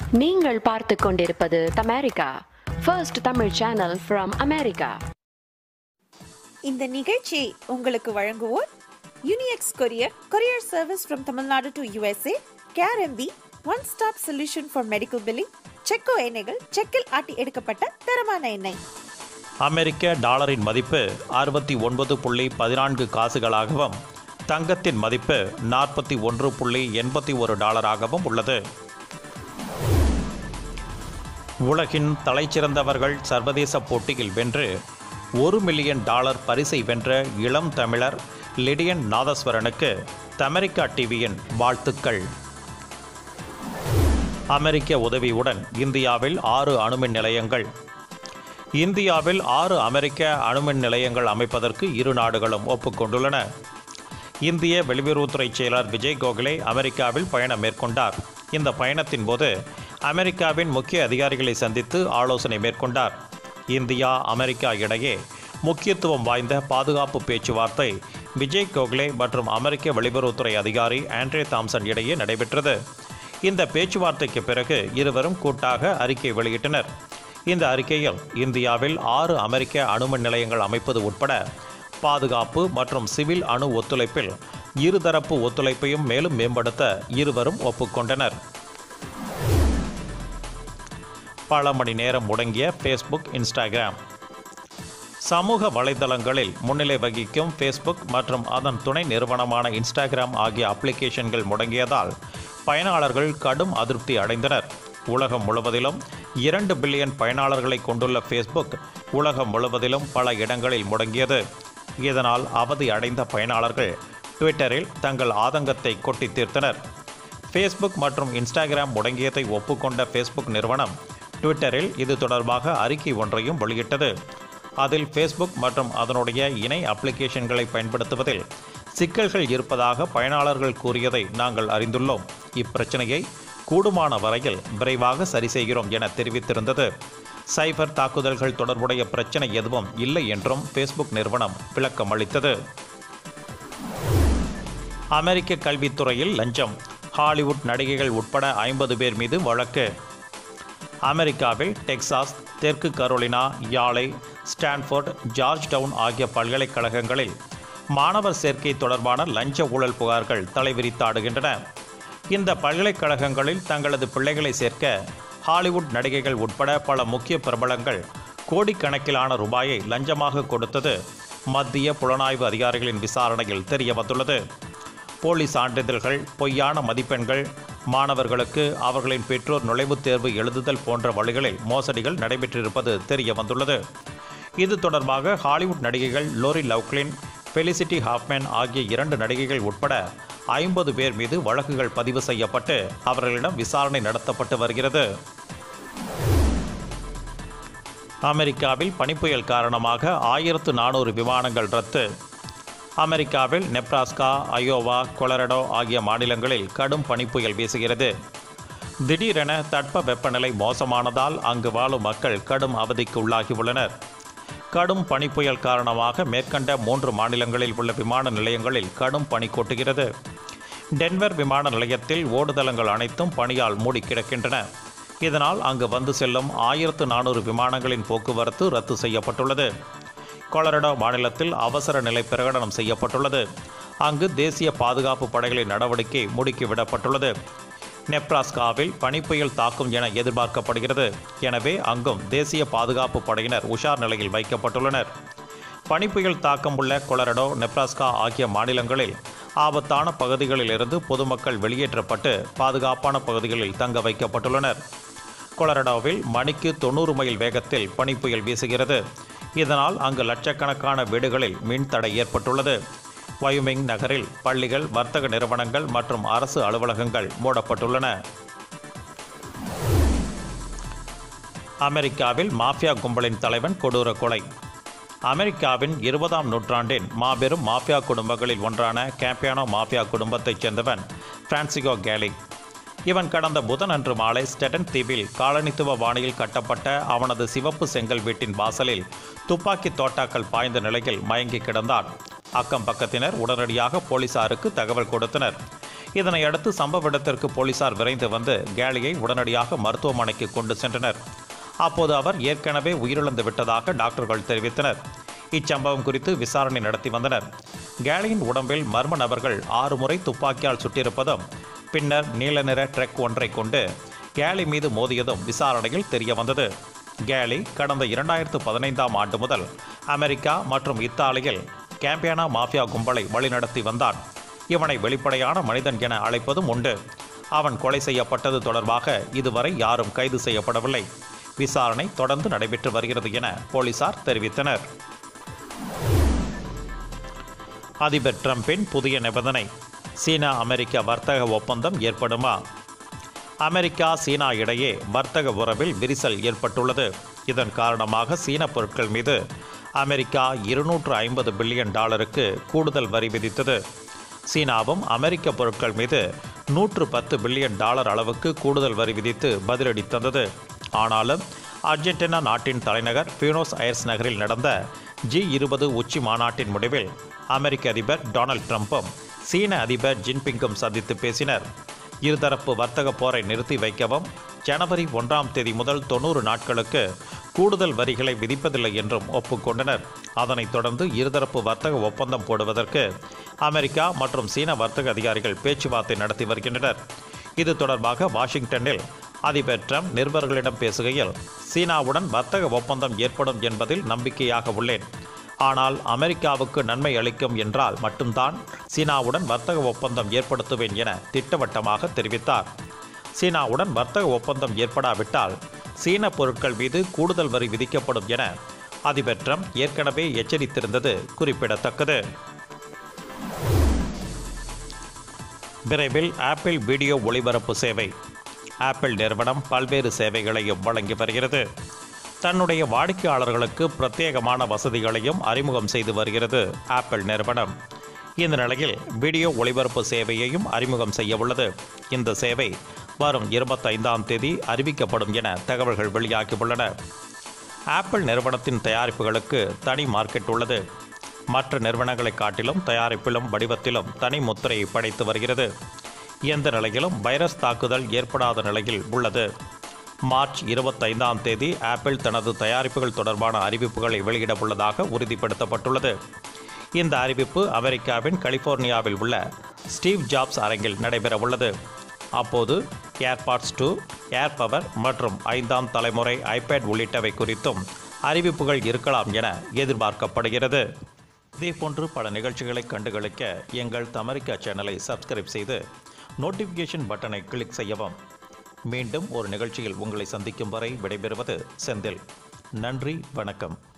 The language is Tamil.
நீங்கள் பார்த்து கொண்டிருப்பது தமேரிக்கா first Tamil channel from America இந்த நிகழ்ச்சி உங்களுக்கு வழங்குவோர் Uniex courier courier service from Tamil Nadu to USA KRMP one stop solution for medical billing செக்கோ எண்ணெய்கள் செக்கில் ஆட்டி எடுக்கப்பட்ட தரமான எண்ணெய் அமெரிக்க டாலரின் மதிப்பு அறுபத்தி ஒன்பது புள்ளி பதினான்கு காசுகளாகவும் தங்கத்தின் மதிப்பு நாற்பத்தி ஒன்று புள்ளி எண்பத்தி ஒரு டாலராகவும் உள்ளது உலகின் தலைச்சிறந்தவர்கள் சர்வதேச போட்டியில் வென்று ஒரு மில்லியன் டாலர் பரிசை வென்ற இளம் தமிழர் லிடியன் நாதஸ்வரனுக்கு தமெரிக்கா டிவியின் வாழ்த்துக்கள் அமெரிக்க உதவியுடன் இந்தியாவில் ஆறு அணுமின் நிலையங்கள் இந்தியாவில் ஆறு அமெரிக்க அணுமின் நிலையங்கள் அமைப்பதற்கு இரு நாடுகளும் ஒப்புக்கொண்டுள்ளன இந்திய வெளியுறவுத்துறை செயலர் விஜய் கோகலே அமெரிக்காவில் பயணம் மேற்கொண்டார் இந்த பயணத்தின் போது அமெரிக்காவின் முக்கிய அதிகாரிகளை சந்தித்து ஆலோசனை மேற்கொண்டார் இந்தியா அமெரிக்கா இடையே முக்கியத்துவம் வாய்ந்த பாதுகாப்பு பேச்சுவார்த்தை விஜய் கோகலே மற்றும் அமெரிக்க வெளியுறவுத்துறை அதிகாரி ஆண்ட்ரே தாம்சன் இடையே நடைபெற்றது இந்த பேச்சுவார்த்தைக்கு பிறகு இருவரும் கூட்டாக அறிக்கை வெளியிட்டனர் இந்த அறிக்கையில் இந்தியாவில் ஆறு அமெரிக்க அணுமின் நிலையங்கள் அமைப்பது உட்பட பாதுகாப்பு மற்றும் சிவில் அணு ஒத்துழைப்பில் இருதரப்பு ஒத்துழைப்பையும் மேலும் மேம்படுத்த இருவரும் ஒப்புக்கொண்டனர் பல மணி நேரம் முடங்கிய ஃபேஸ்புக் இன்ஸ்டாகிராம் சமூக வலைதளங்களில் முன்னிலை வகிக்கும் ஃபேஸ்புக் மற்றும் அதன் துணை நிறுவனமான இன்ஸ்டாகிராம் ஆகிய அப்ளிகேஷன்கள் முடங்கியதால் பயனாளர்கள் கடும் அதிருப்தி அடைந்தனர் உலகம் முழுவதிலும் இரண்டு பில்லியன் பயனாளர்களை கொண்டுள்ள ஃபேஸ்புக் உலகம் முழுவதிலும் பல இடங்களில் முடங்கியது இதனால் அவதி அடைந்த பயனாளர்கள் ட்விட்டரில் தங்கள் ஆதங்கத்தை கொட்டி தீர்த்தனர் ஃபேஸ்புக் மற்றும் இன்ஸ்டாகிராம் முடங்கியதை ஒப்புக்கொண்ட ஃபேஸ்புக் நிறுவனம் ட்விட்டரில் இது தொடர்பாக அறிக்கை ஒன்றையும் வெளியிட்டது அதில் ஃபேஸ்புக் மற்றும் அதனுடைய இணை அப்ளிகேஷன்களை பயன்படுத்துவதில் சிக்கல்கள் இருப்பதாக பயனாளர்கள் கூறியதை நாங்கள் அறிந்துள்ளோம் இப்பிரச்சனையை கூடுமான வரையில் விரைவாக சரி செய்கிறோம் என தெரிவித்திருந்தது சைபர் தாக்குதல்கள் தொடர்புடைய பிரச்சனை எதுவும் இல்லை என்றும் ஃபேஸ்புக் நிறுவனம் விளக்கம் அளித்தது அமெரிக்க கல்வித்துறையில் லஞ்சம் ஹாலிவுட் நடிகைகள் உட்பட ஐம்பது பேர் மீது வழக்கு அமெரிக்காவில் டெக்சாஸ் தெற்கு கரோலினா யாலை ஸ்டான்ஃபோர்ட் ஜார்ஜ் டவுன் ஆகிய பல்கலைக்கழகங்களில் மாணவர் சேர்க்கை தொடர்பான லஞ்ச ஊழல் புகார்கள் தலைவிரித்தாடுகின்றன இந்த பல்கலைக்கழகங்களில் தங்களது பிள்ளைகளை சேர்க்க ஹாலிவுட் நடிகைகள் உட்பட பல முக்கிய பிரபலங்கள் கோடிக்கணக்கிலான ரூபாயை லஞ்சமாக கொடுத்தது மத்திய புலனாய்வு அதிகாரிகளின் விசாரணையில் தெரிய வந்துள்ளது போலி சான்றிதழ்கள் பொய்யான மதிப்பெண்கள் மாணவர்களுக்கு அவர்களின் பெற்றோர் நுழைவுத் தேர்வு எழுதுதல் போன்ற வழிகளில் மோசடிகள் நடைபெற்றிருப்பது தெரிய வந்துள்ளது இது தொடர்பாக ஹாலிவுட் நடிகைகள் லோரி லவ்க்லின் ஃபெலிசிட்டி ஹாஃப்மேன் ஆகிய இரண்டு நடிகைகள் உட்பட ஐம்பது பேர் மீது வழக்குகள் பதிவு செய்யப்பட்டு அவர்களிடம் விசாரணை நடத்தப்பட்டு வருகிறது அமெரிக்காவில் பனிப்புயல் காரணமாக ஆயிரத்து நானூறு விமானங்கள் ரத்து அமெரிக்காவில் நெப்ராஸ்கா அயோவா கொலரடோ ஆகிய மாநிலங்களில் கடும் பனிப்புயல் வீசுகிறது திடீரென தட்ப வெப்பநிலை மோசமானதால் அங்கு வாழும் மக்கள் கடும் அவதிக்கு உள்ளாகியுள்ளனர் கடும் பனிப்புயல் காரணமாக மேற்கண்ட மூன்று மாநிலங்களில் உள்ள விமான நிலையங்களில் கடும் பனி கொட்டுகிறது டென்வர் விமான நிலையத்தில் ஓடுதளங்கள் அனைத்தும் பனியால் மூடி கிடக்கின்றன இதனால் அங்கு வந்து செல்லும் ஆயிரத்து நானூறு விமானங்களின் போக்குவரத்து ரத்து செய்யப்பட்டுள்ளது கொலரடோ மாநிலத்தில் அவசர நிலை பிரகடனம் செய்யப்பட்டுள்ளது அங்கு தேசிய பாதுகாப்பு படைகளின் நடவடிக்கை முடுக்கிவிடப்பட்டுள்ளது நெப்ராஸ்காவில் பனிப்புயல் தாக்கும் என எதிர்பார்க்கப்படுகிறது எனவே அங்கும் தேசிய பாதுகாப்பு படையினர் உஷார் நிலையில் வைக்கப்பட்டுள்ளனர் பனிப்புயல் தாக்கம் உள்ள கொலரடோ நெப்ராஸ்கா ஆகிய மாநிலங்களில் ஆபத்தான பகுதிகளிலிருந்து பொதுமக்கள் வெளியேற்றப்பட்டு பாதுகாப்பான பகுதிகளில் தங்க வைக்கப்பட்டுள்ளனர் கொலரடோவில் மணிக்கு தொண்ணூறு மைல் வேகத்தில் பனிப்புயல் வீசுகிறது இதனால் அங்கு லட்சக்கணக்கான வீடுகளில் மின் தடை ஏற்பட்டுள்ளது வயுமிங் நகரில் பள்ளிகள் வர்த்தக நிறுவனங்கள் மற்றும் அரசு அலுவலகங்கள் மூடப்பட்டுள்ளன அமெரிக்காவில் மாஃபியா கும்பலின் தலைவன் கொடூர கொலை அமெரிக்காவின் இருபதாம் நூற்றாண்டின் மாபெரும் மாஃபியா குடும்பங்களில் ஒன்றான கேம்பியானோ மாஃபியா குடும்பத்தைச் சேர்ந்தவன் பிரான்சிகோ கேலி இவன் கடந்த புதனன்று மாலை ஸ்டெடன் தீவில் காலனித்துவ பாணியில் கட்டப்பட்ட அவனது சிவப்பு செங்கல் வீட்டின் வாசலில் துப்பாக்கி தோட்டாக்கள் பாய்ந்த நிலையில் மயங்கி கிடந்தான் அக்கம் பக்கத்தினர் உடனடியாக போலீசாருக்கு தகவல் கொடுத்தனர் இதனை அடுத்து சம்பவ இடத்திற்கு போலீசார் விரைந்து வந்து கேலியை உடனடியாக மருத்துவமனைக்கு கொண்டு சென்றனர் அப்போது அவர் ஏற்கனவே உயிரிழந்து விட்டதாக டாக்டர்கள் தெரிவித்தனர் இச்சம்பவம் குறித்து விசாரணை நடத்தி வந்தனர் கேலியின் உடம்பில் மர்ம நபர்கள் ஆறு முறை துப்பாக்கியால் சுட்டிருப்பதும் பின்னர் நீல நிற ட்ரக் ஒன்றை கொண்டு கேலி மீது மோதியதும் விசாரணையில் தெரிய வந்தது கேலி கடந்த இரண்டாயிரத்து பதினைந்தாம் ஆண்டு முதல் அமெரிக்கா மற்றும் இத்தாலியில் கேம்பியானா மாஃபியா கும்பலை வழிநடத்தி வந்தான் இவனை வெளிப்படையான மனிதன் என அழைப்பதும் உண்டு அவன் கொலை செய்யப்பட்டது தொடர்பாக இதுவரை யாரும் கைது செய்யப்படவில்லை விசாரணை தொடர்ந்து நடைபெற்று வருகிறது என போலீசார் தெரிவித்தனர் அதிபர் டிரம்பின் புதிய நிபந்தனை சீனா அமெரிக்க வர்த்தக ஒப்பந்தம் ஏற்படுமா அமெரிக்கா சீனா இடையே வர்த்தக உறவில் விரிசல் ஏற்பட்டுள்ளது இதன் காரணமாக சீன பொருட்கள் மீது அமெரிக்கா இருநூற்று ஐம்பது பில்லியன் டாலருக்கு கூடுதல் வரி விதித்தது சீனாவும் அமெரிக்க பொருட்கள் மீது நூற்று பத்து பில்லியன் டாலர் அளவுக்கு கூடுதல் வரி விதித்து பதிலடி தந்தது ஆனாலும் அர்ஜென்டினா நாட்டின் தலைநகர் பியூனோஸ் அயர்ஸ் நகரில் நடந்த ஜி இருபது உச்சி மாநாட்டின் முடிவில் அமெரிக்க அதிபர் டொனால்ட் ட்ரம்ப்பும் சீன அதிபர் ஜின்பிங்கும் சந்தித்து பேசினர் இருதரப்பு வர்த்தக போரை நிறுத்தி வைக்கவும் ஜனவரி ஒன்றாம் தேதி முதல் தொண்ணூறு நாட்களுக்கு கூடுதல் வரிகளை விதிப்பதில்லை என்றும் ஒப்புக்கொண்டனர் அதனைத் தொடர்ந்து இருதரப்பு வர்த்தக ஒப்பந்தம் போடுவதற்கு அமெரிக்கா மற்றும் சீன வர்த்தக அதிகாரிகள் பேச்சுவார்த்தை நடத்தி வருகின்றனர் இது தொடர்பாக வாஷிங்டனில் அதிபர் ட்ரம்ப் நிருபர்களிடம் பேசுகையில் சீனாவுடன் வர்த்தக ஒப்பந்தம் ஏற்படும் என்பதில் நம்பிக்கையாக உள்ளேன் ஆனால் அமெரிக்காவுக்கு நன்மை அளிக்கும் என்றால் மட்டும்தான் சீனாவுடன் வர்த்தக ஒப்பந்தம் ஏற்படுத்துவேன் என திட்டவட்டமாக தெரிவித்தார் சீனாவுடன் வர்த்தக ஒப்பந்தம் ஏற்படாவிட்டால் சீன பொருட்கள் மீது கூடுதல் வரி விதிக்கப்படும் என அதிபர் ட்ரம்ப் ஏற்கனவே எச்சரித்திருந்தது குறிப்பிடத்தக்கது விரைவில் ஆப்பிள் வீடியோ ஒளிபரப்பு சேவை ஆப்பிள் நிறுவனம் பல்வேறு சேவைகளையும் வழங்கி வருகிறது தன்னுடைய வாடிக்கையாளர்களுக்கு பிரத்யேகமான வசதிகளையும் அறிமுகம் செய்து வருகிறது ஆப்பிள் நிறுவனம் இந்த நிலையில் வீடியோ ஒளிபரப்பு சேவையையும் அறிமுகம் செய்ய உள்ளது இந்த சேவை வரும் இருபத்தைந்தாம் தேதி அறிவிக்கப்படும் என தகவல்கள் வெளியாகியுள்ளன ஆப்பிள் நிறுவனத்தின் தயாரிப்புகளுக்கு தனி மார்க்கெட் உள்ளது மற்ற நிறுவனங்களை காட்டிலும் தயாரிப்பிலும் வடிவத்திலும் தனி முத்திரையை படைத்து வருகிறது எந்த நிலையிலும் வைரஸ் தாக்குதல் ஏற்படாத நிலையில் உள்ளது மார்ச் இருபத்தைந்தாம் தேதி ஆப்பிள் தனது தயாரிப்புகள் தொடர்பான அறிவிப்புகளை வெளியிட உள்ளதாக உறுதிப்படுத்தப்பட்டுள்ளது இந்த அறிவிப்பு அமெரிக்காவின் கலிபோர்னியாவில் உள்ள ஸ்டீவ் ஜாப்ஸ் அரங்கில் நடைபெறவுள்ளது அப்போது ஏர்பாட்ஸ் டூ ஏர் பவர் மற்றும் ஐந்தாம் தலைமுறை ஐபேட் உள்ளிட்டவை குறித்தும் அறிவிப்புகள் இருக்கலாம் என எதிர்பார்க்கப்படுகிறது இதேபோன்று பல நிகழ்ச்சிகளை கண்டுகளிக்க எங்கள் தமிரிக்கா சேனலை சப்ஸ்கிரைப் செய்து நோட்டிஃபிகேஷன் பட்டனை கிளிக் செய்யவும் மீண்டும் ஒரு நிகழ்ச்சியில் உங்களை சந்திக்கும் வரை விடைபெறுவது செந்தில் நன்றி வணக்கம்